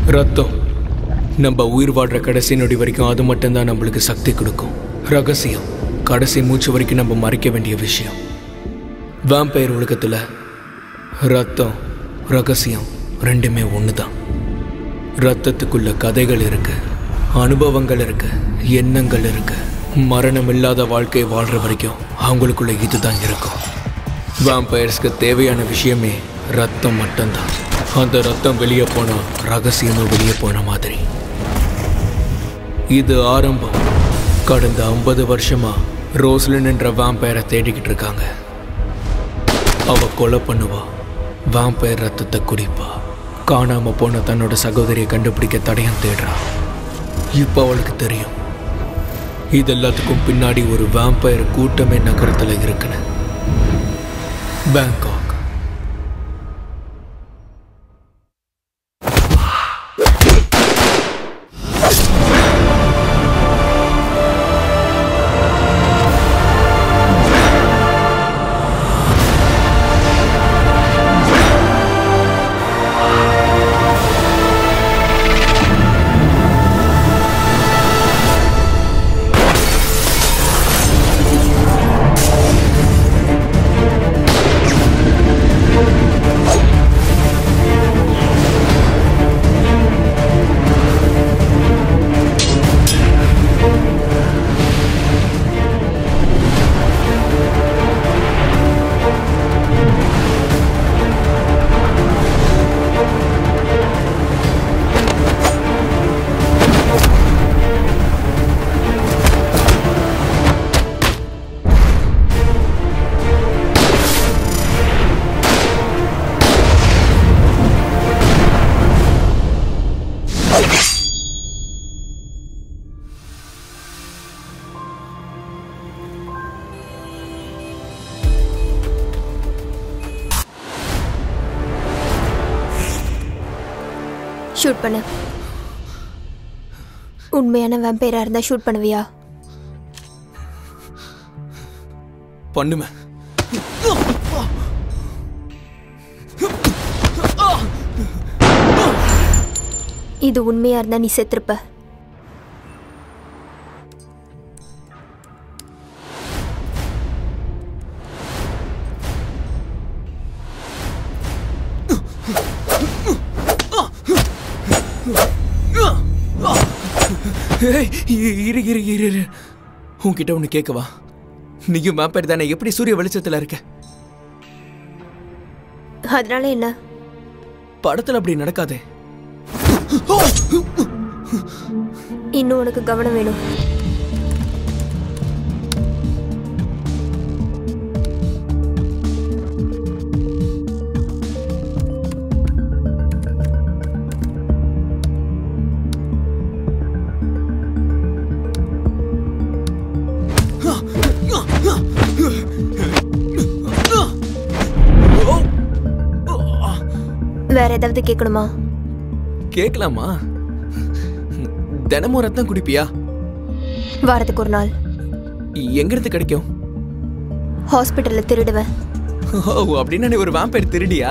ரத்தம் நம்ம உயிர் வாழ்ற கடைசி நொடி வரைக்கும் அது மட்டும்தான் நம்மளுக்கு சக்தி கொடுக்கும் ரகசியம் கடைசி மூச்சு வரைக்கும் நம்ம மறைக்க வேண்டிய விஷயம் வேம்பயர் உலகத்தில் ரத்தம் ரகசியம் ரெண்டுமே ஒன்று தான் ரத்தத்துக்குள்ள கதைகள் இருக்கு அனுபவங்கள் இருக்கு எண்ணங்கள் இருக்கு மரணம் இல்லாத வாழ்க்கை வாழ்ற வரைக்கும் அவங்களுக்குள்ள இதுதான் இருக்கும் வேம்பயர்ஸ்க்கு தேவையான விஷயமே ரத்தம் மட்டும்தான் அந்த ரத்தம் வெளியே போனா ரகசியமும் வெளியே போன மாதிரி இது ஆரம்பம் கடந்த ஐம்பது வருஷமா ரோஸ்லின் என்ற வேம்பயரை தேடிக்கிட்டு இருக்காங்க அவ கொலை பண்ணுவா வாம்பயர் ரத்தத்தை குடிப்பா காணாம போன தன்னோட சகோதரியை கண்டுபிடிக்க தடயம் தேடுறா இப்போ அவளுக்கு தெரியும் இது எல்லாத்துக்கும் பின்னாடி ஒரு வாம்பயர் கூட்டமே நகரத்தில் இருக்குன்னு பேங்காக் ஷூட் பண்ணு உண்மையான வேம்பையரா இருந்தா ஷூட் பண்ணுவியா பண்ணுவேன் இது உண்மையா இருந்தா நீ செத்துருப்ப ஏய், இ- இரு இரு இரு இரு உன்கிட்ட ஒன்று கேட்கவா நீயும் வேம்பயர் தானே எப்படி சூரிய வெளிச்சத்தில் இருக்க அதனால என்ன படத்தில் அப்படி நடக்காதே இன்னும் உனக்கு கவனம் வேணும் வேற ஏதாவது கேட்கணுமா கேட்கலாமா தினமும் ரத்தம் குடிப்பியா வாரத்துக்கு ஒரு நாள் எங்கிருந்து கிடைக்கும் ஹாஸ்பிட்டல்ல திருடுவேன் ஓ அப்படின்னா நீ ஒரு வேம்பயர் திருடியா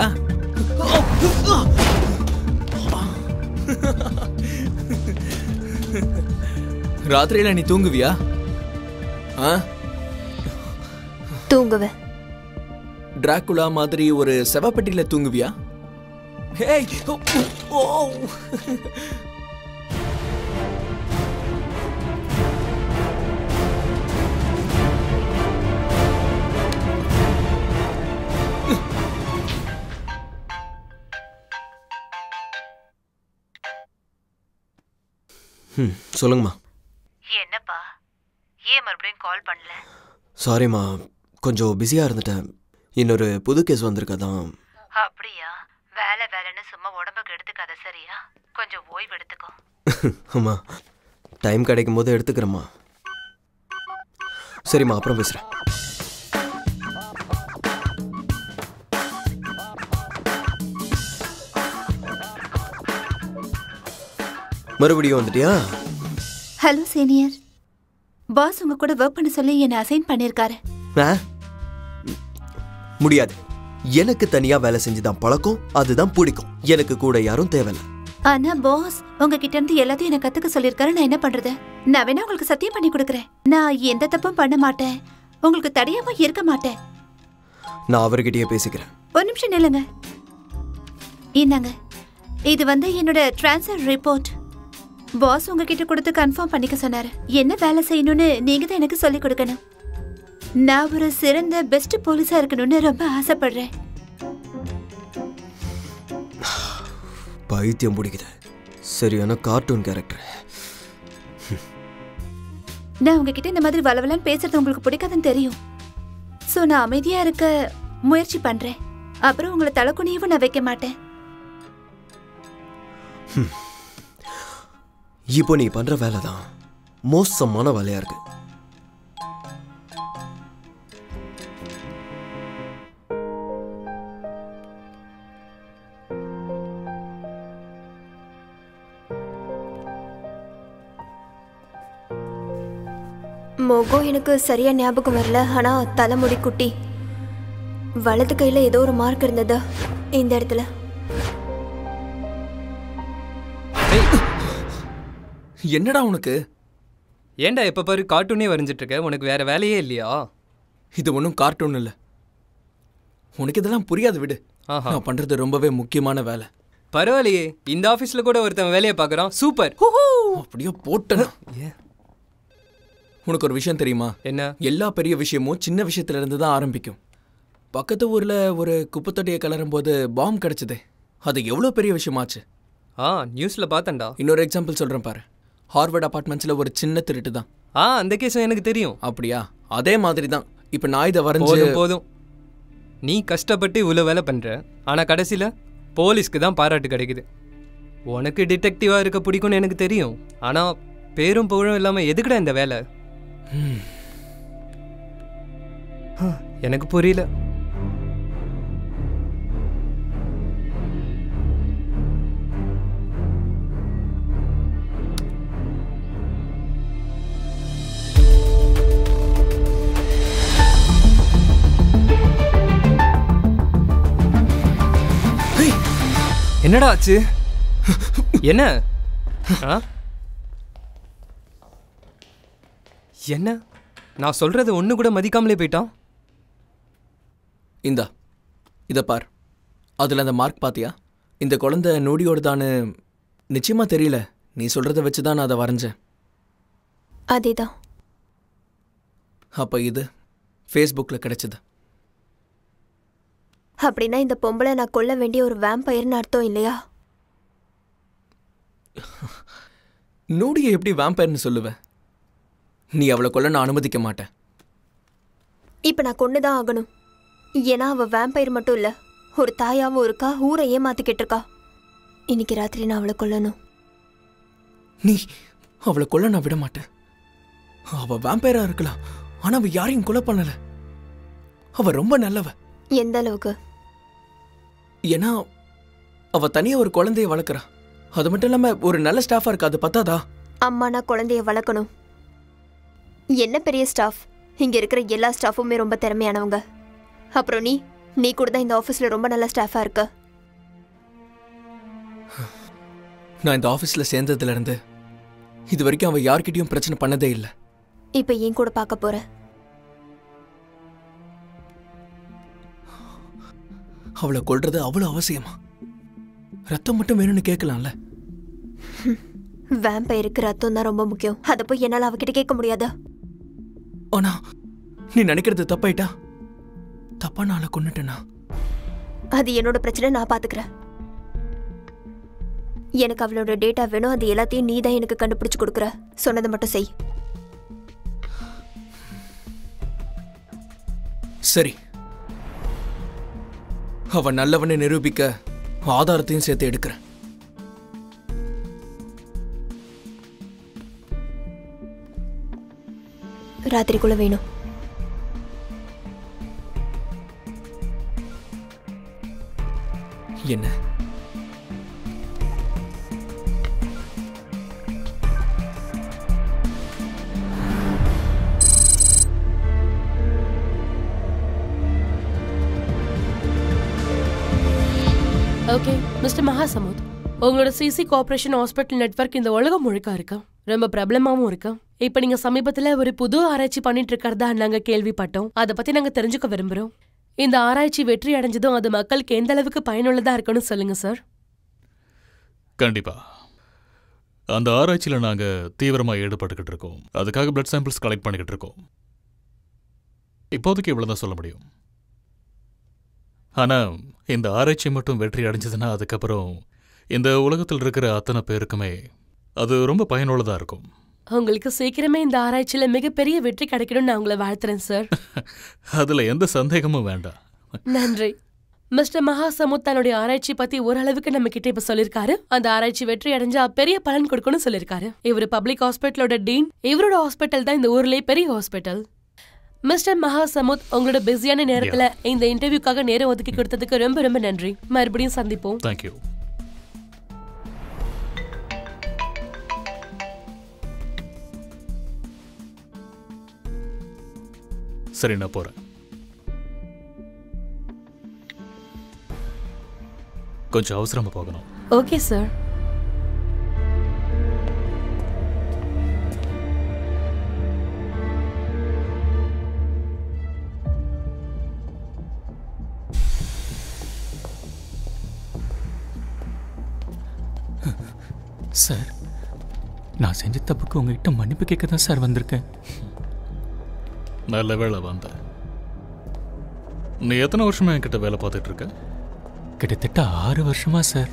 ராத்திரியில நீ தூங்குவியா ஆ தூங்குவேன் டிராகுலா மாதிரி ஒரு செவப்பெட்டியில தூங்குவியா ஹேய் ஓ, ஓ ம் சொல்லுங்கம்மா என்னப்பா ஏன் மறுபடியும் கால் பண்ணல சாரிம்மா கொஞ்சம் பிஸியாக இருந்துட்டேன் இன்னொரு புது கேஸ் வந்திருக்கதான் அப்படியா வேலை வேலைன்னு சும்மா உடம்புக்கு எடுத்துக்காத சரியா கொஞ்சம் ஓய்வு எடுத்துக்கோ அம்மா டைம் கிடைக்கும் போது எடுத்துக்கிறேம்மா சரிம்மா அப்புறம் பேசுகிறேன் மறுபடியும் வந்துட்டியா ஹலோ சீனியர் பாஸ் உங்க கூட ஒர்க் பண்ண சொல்லி என்னை அசைன் பண்ணியிருக்காரு ஆ? முடியாது எனக்கு தனியா வேலை செஞ்சுதான் பழக்கம் அதுதான் பிடிக்கும் எனக்கு கூட யாரும் தேவையில்ல ஆனா பாஸ் உங்ககிட்ட இருந்து எல்லாத்தையும் எனக்கு கத்துக்க சொல்லியிருக்காரு நான் என்ன பண்றது நான் வேணா உங்களுக்கு சத்தியம் பண்ணி கொடுக்குறேன் நான் எந்த தப்பும் பண்ண மாட்டேன் உங்களுக்கு தடையாம இருக்க மாட்டேன் நான் அவர்கிட்டயே பேசிக்கிறேன் ஒரு நிமிஷம் நில்லுங்க இந்தாங்க இது வந்து என்னோட ட்ரான்ஸ்ஃபர் ரிப்போர்ட் பாஸ் உங்ககிட்ட கொடுத்து கன்ஃபார்ம் பண்ணிக்க சொன்னாரு என்ன வேலை செய்யணும்னு நீங்க தான் எனக்கு சொல்லிக் கொடுக்கணும் நான் ஒரு சிறந்த பெஸ்ட் போலீஸா இருக்கணும்னு ரொம்ப ஆசைப்படுறேன் பைத்தியம் பிடிக்குது சரியான கார்ட்டூன் கேரக்டர் நான் உங்ககிட்ட இந்த மாதிரி வளவலன்னு பேசுறது உங்களுக்கு பிடிக்காதுன்னு தெரியும் ஸோ நான் அமைதியா இருக்க முயற்சி பண்றேன் அப்புறம் உங்களை தலைக்குனியவும் நான் வைக்க மாட்டேன் இப்போ நீ பண்ற வேலை தான் மோசமான வேலையா இருக்கு முகம் எனக்கு சரியா ஞாபகம் வரல ஆனா தலைமுடி குட்டி வலது கையில ஏதோ ஒரு மார்க் இருந்தது இந்த இடத்துல என்னடா உனக்கு ஏன்டா எப்போ பாரு கார்ட்டூனே வரைஞ்சிட்டு இருக்க உனக்கு வேற வேலையே இல்லையா இது ஒன்றும் கார்ட்டூன் இல்லை உனக்கு இதெல்லாம் புரியாது விடு ஆஹா. நான் பண்றது ரொம்பவே முக்கியமான வேலை பரவாயில்லையே இந்த ஆஃபீஸில் கூட ஒருத்தன் வேலையை பார்க்குறான் சூப்பர் அப்படியே போட்டேன் உனக்கு ஒரு விஷயம் தெரியுமா என்ன எல்லா பெரிய விஷயமும் சின்ன விஷயத்துல இருந்து தான் ஆரம்பிக்கும் பக்கத்து ஊர்ல ஒரு குப்பைத்தொட்டியை கலரும் போது பாம் கிடைச்சதே அது எவ்வளோ பெரிய விஷயமாச்சு ஆ நியூஸில் பார்த்தேன்டா இன்னொரு எக்ஸாம்பிள் சொல்றேன் பாரு ஹார்வர்ட் அபார்ட்மெண்ட்ஸ்ல ஒரு சின்ன திருட்டு தான் ஆ அந்த கேஸும் எனக்கு தெரியும் அப்படியா அதே மாதிரி தான் இப்போ நான் இதை வரைஞ்சு போதும் போதும் நீ கஷ்டப்பட்டு இவ்வளோ வேலை பண்ணுற ஆனால் கடைசியில் போலீஸ்க்கு தான் பாராட்டு கிடைக்குது உனக்கு டிடெக்டிவாக இருக்க பிடிக்கும்னு எனக்கு தெரியும் ஆனால் பேரும் புகழும் இல்லாமல் எதுக்குடா இந்த வேலை ஹ, எனக்கு புரியல என்னடா ஆச்சு என்ன ஆ என்ன நான் சொல்றது ஒன்று கூட மதிக்காமலே போயிட்டான் இந்தா இதை பார் அதில் அந்த மார்க் பாத்தியா இந்த குழந்தை நொடியோடுதான்னு நிச்சயமா தெரியல நீ சொல்றத வச்சு தான் நான் அதை வரைஞ்சேன் அதேதான் அப்போ இது ஃபேஸ்புக்கில் கிடைச்சது அப்படின்னா இந்த பொம்பளை நான் கொல்ல வேண்டிய ஒரு வேம்பயர்னு அர்த்தம் இல்லையா நோடியை எப்படி வேம்பயர்னு சொல்லுவேன் நீ அவளை கொல்ல நான் அனுமதிக்க மாட்டேன் இப்போ நான் கொண்டு தான் ஆகணும் ஏன்னா அவள் வேம்பயர் மட்டும் இல்லை ஒரு தாயாவும் இருக்கா ஊரை ஏமாத்திக்கிட்டு இருக்கா இன்னைக்கு ராத்திரி நான் அவளை கொல்லணும் நீ அவளை கொல்ல நான் விட மாட்டேன் அவ வேம்பயரா இருக்கலாம் ஆனா அவ யாரையும் கொலை பண்ணல அவ ரொம்ப நல்லவ எந்த அளவுக்கு ஏன்னா அவ தனியா ஒரு குழந்தைய வளர்க்குறா அது மட்டும் இல்லாம ஒரு நல்ல ஸ்டாஃபா இருக்கா அது பத்தாதா அம்மா நான் குழந்தைய வளர்க்கணும் என்ன பெரிய ஸ்டாஃப் இங்க இருக்கிற எல்லா ஸ்டாஃபுமே ரொம்ப திறமையானவங்க அப்புறம் நீ நீ கூட தான் இந்த ஆஃபீஸ்ல ரொம்ப நல்ல ஸ்டாஃபா இருக்க நான் இந்த ஆபீஸ்ல சேர்ந்ததுல இருந்து இது வரைக்கும் அவ யார்கிட்டயும் பிரச்சனை பண்ணதே இல்லை இப்போ ஏன் கூட பார்க்க போற அவளை கொல்றது அவ்வளவு அவசியமா ரத்தம் மட்டும் வேணும்னு கேட்கலாம்ல வேம்பயருக்கு ரத்தம் தான் ரொம்ப முக்கியம் அதை போய் என்னால் அவகிட்ட கேட்க முடியாதா ஆனா நீ நினைக்கிறது தப்பாயிட்டா தப்பா நான் அவளை கொன்னுட்டேனா அது என்னோட பிரச்சனை நான் பாத்துக்கிறேன் எனக்கு அவளோட டேட்டா வேணும் அது எல்லாத்தையும் நீ தான் எனக்கு கண்டுபிடிச்சு கொடுக்குற சொன்னதை மட்டும் செய் சரி அவ நல்லவனை நிரூபிக்க ஆதாரத்தையும் சேர்த்து எடுக்கிறேன் ராத்திரிக்குள்ள வேணும் என்ன Okay, Mr. Mahasamud, உங்களோட சிசி கோஆபரேஷன் ஹாஸ்பிட்டல் நெட்வொர்க் இந்த உலகம் முழுக்க இருக்கு ரொம்ப பிரபலமாவும் இருக்கு இப்ப நீங்க சமீபத்துல ஒரு புது ஆராய்ச்சி பண்ணிட்டு இருக்கிறதா நாங்க கேள்விப்பட்டோம் அதை பத்தி நாங்க தெரிஞ்சுக்க விரும்புறோம் இந்த ஆராய்ச்சி வெற்றி அடைஞ்சதும் அது மக்களுக்கு எந்த அளவுக்கு பயனுள்ளதா இருக்குன்னு சொல்லுங்க சார் கண்டிப்பா அந்த ஆராய்ச்சியில் நாங்கள் தீவிரமாக ஈடுபட்டுக்கிட்டு இருக்கோம் அதுக்காக பிளட் சாம்பிள்ஸ் கலெக்ட் பண்ணிக்கிட்டு இருக்கோம் இப்போதைக்கு இவ்வளோ தான் சொல்ல முடியும் ஆனால் இந்த ஆராய்ச்சி மட்டும் வெற்றி அடைஞ்சதுன்னா அதுக்கப்புறம் இந்த உலகத்தில் இருக்கிற அத்தனை பேருக்குமே அது ரொம்ப பயனுள்ளதாக இருக்கும் உங்களுக்கு சீக்கிரமே இந்த ஆராய்ச்சியில மிகப்பெரிய வெற்றி கிடைக்கணும்னு நான் உங்களை வாழ்த்துறேன் சார் அதில் எந்த சந்தேகமும் வேண்டாம் நன்றி மிஸ்டர் மகாசமுத் தன்னுடைய ஆராய்ச்சி பத்தி ஓரளவுக்கு நம்ம கிட்ட இப்ப சொல்லிருக்காரு அந்த ஆராய்ச்சி வெற்றி அடைஞ்சா பெரிய பலன் கொடுக்கணும்னு சொல்லிருக்காரு இவர் பப்ளிக் ஹாஸ்பிட்டலோட டீன் இவரோட ஹாஸ்பிட்டல் தான் இந்த ஊர்லயே பெரிய ஹாஸ்பிட்டல் மிஸ்டர் மகாசமுத் உங்களோட பிஸியான நேரத்துல இந்த இன்டர்வியூக்காக நேரம் ஒதுக்கி கொடுத்ததுக்கு ரொம்ப ரொம்ப நன்றி மறுபடியும் சந்திப்போம் தேங்க்யூ சரி நான் போகிறேன் கொஞ்சம் அவசரமா போகணும் ஓகே சார் சார் நான் செஞ்ச தப்புக்கு உங்ககிட்ட மன்னிப்பு கேட்க தான் சார் வந்திருக்கேன் நல்ல வேலை வந்த நீ எத்தனை வருஷமா என்கிட்ட வேலை பார்த்துட்டு இருக்க கிட்டத்தட்ட ஆறு வருஷமா சார்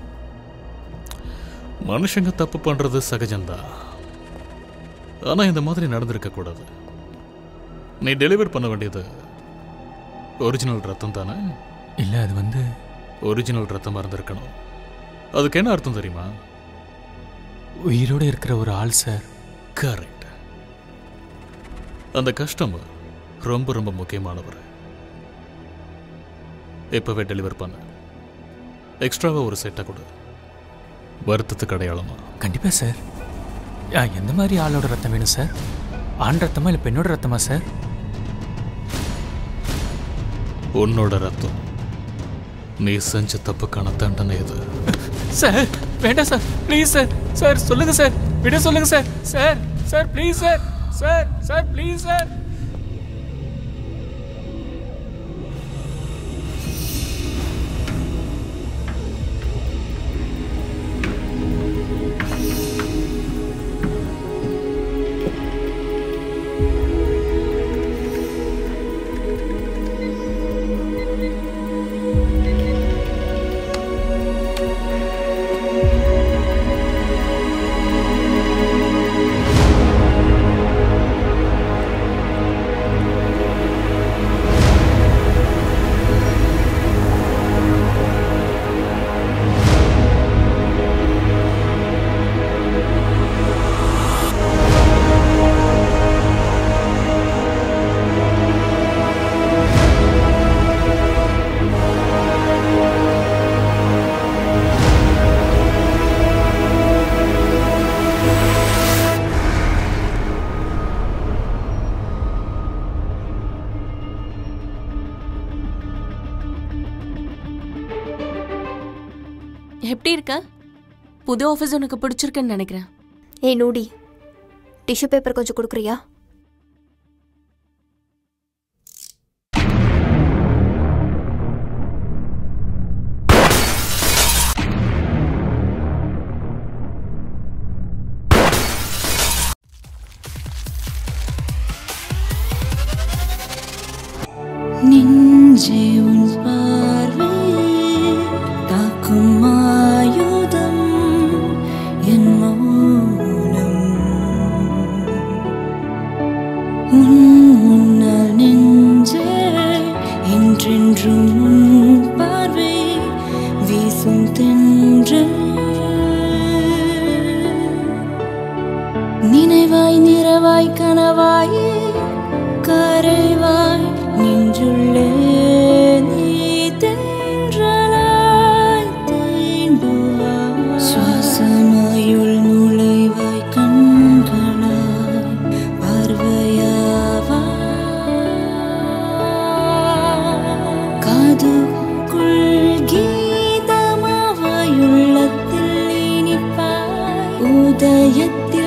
மனுஷங்க தப்பு பண்றது சகஜம்தான் ஆனா இந்த மாதிரி நடந்திருக்க கூடாது நீ டெலிவர் பண்ண வேண்டியது ஒரிஜினல் ரத்தம் தானே இல்லை அது வந்து ஒரிஜினல் ரத்தமா இருந்திருக்கணும் அதுக்கு என்ன அர்த்தம் தெரியுமா உயிரோடு இருக்கிற ஒரு ஆள் சார் கரெக்ட் அந்த கஸ்டமர் ரொம்ப ரொம்ப முக்கியமானவர் இப்பவே டெலிவர் பண்ண எக்ஸ்ட்ராவா ஒரு செட்டை கொடு வருத்தத்துக்கு அடையாளமா கண்டிப்பாக சார் ஆ, எந்த மாதிரி ஆளோட ரத்தம் வேணும் சார் ஆண் ரத்தமா இல்லை பெண்ணோட ரத்தமா சார் உன்னோட ரத்தம் நீ செஞ்ச தப்புக்கான தண்டனை இது சார் வேண்டாம் சார் ப்ளீஸ் சார் சார் சொல்லுங்க சார் விட சொல்லுங்க sir sir sir please sir sir sir please sir எப்படி இருக்க புது ஆஃபீஸ் உனக்கு பிடிச்சிருக்குன்னு நினைக்கிறேன் ஏய் நூடி டிஷ்யூ பேப்பர் கொஞ்சம் கொடுக்குறியா நெஞ்சே உன் பார்வை தாக்கும் ஆயுதம் என் மௌனம் உன் முன்னால் நெஞ்சே என்றென்றும் உன் பார்வை வீசும் தென்றல் நினைவாய் நிறவாய் கனவாயே கரைவாய் நின்றுள்ளே நீ தென்றலாய் தேம்புவாய் சுவாசமாயுள் நுழைவாய் கண்களாய் பார்வையாவா காதுக்குள் கீதமாவாய் உள்ளத்தை இதயத்தில்